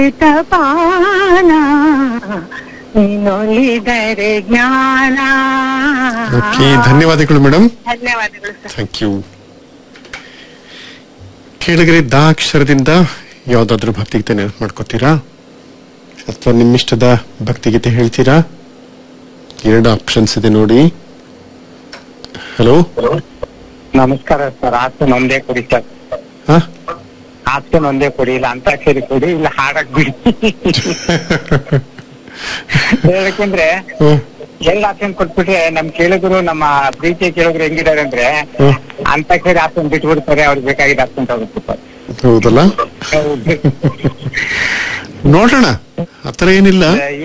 ಪಾನ ನೀನೊಲಿದರೆ ಜ್ಞಾನ ಓಕೆ ಧನ್ಯವಾದಗಳು ಮೇಡಮ್ ಧನ್ಯವಾದಗಳು ಸರ್ ಥ್ಯಾಂಕ್ ಯು ಕೇಳಿದ್ರೆ ದಾಕ್ಷರದಿಂದ ಯಾವ್ದಾದ್ರು ಭಕ್ತಿಗೀತೆ ನೆನಪು ಮಾಡ್ಕೋತೀರಾ ಅಥವಾ ನಿಮ್ಮಿಷ್ಟದ ಭಕ್ತಿಗೀತೆ ಹೇಳ್ತೀರಾ ಎರಡು ಆಪ್ಷನ್ಸ್ ಇದೆ ನೋಡಿ ಹಲೋ ನಮಸ್ಕಾರ ಸರ್ ಹಾಸ್ಟೆಲ್ ಒಂದೇ ಕೊಡಿ ಸರ್ ಹಾ ಹಾಸ್ಟೆಲ್ ಒಂದೇ ಕೊಡಿ ಇಲ್ಲ ಅಂತಾಕ್ಷರಿ ಕೊಡಿ ಇಲ್ಲ ಹಾಡಕ್ ಬಿಡಿ ಯಾಕಂದ್ರೆ ಹ್ಮ್. ಎಲ್ಲ ಆಪ್ಷನ್ ಕೊಟ್ಬಿಟ್ರೆ ನಮ್ ಕೇಳಿದ್ರು ನಮ್ಮ ಪ್ರೀತಿ ಕೇಳಿದ್ರು ಹೆಂಗಿದ್ದಾರೆ ಅಂದ್ರೆ ಹ್ಮ್. ಅಂತಾಕ್ಷರಿ ಆಪ್ಷನ್ ಬಿಟ್ಬಿಡ್ತಾರೆ ಅವ್ರಿಗೆ ಬೇಕಾಗಿದ್ದ ಆಪ್ಷನ್ ತಗೋಬೇಕು ಸರ್ ಹೌದಲ್ಲ ನೋಡೋಣ ಆತರ ಏನಿಲ್ಲ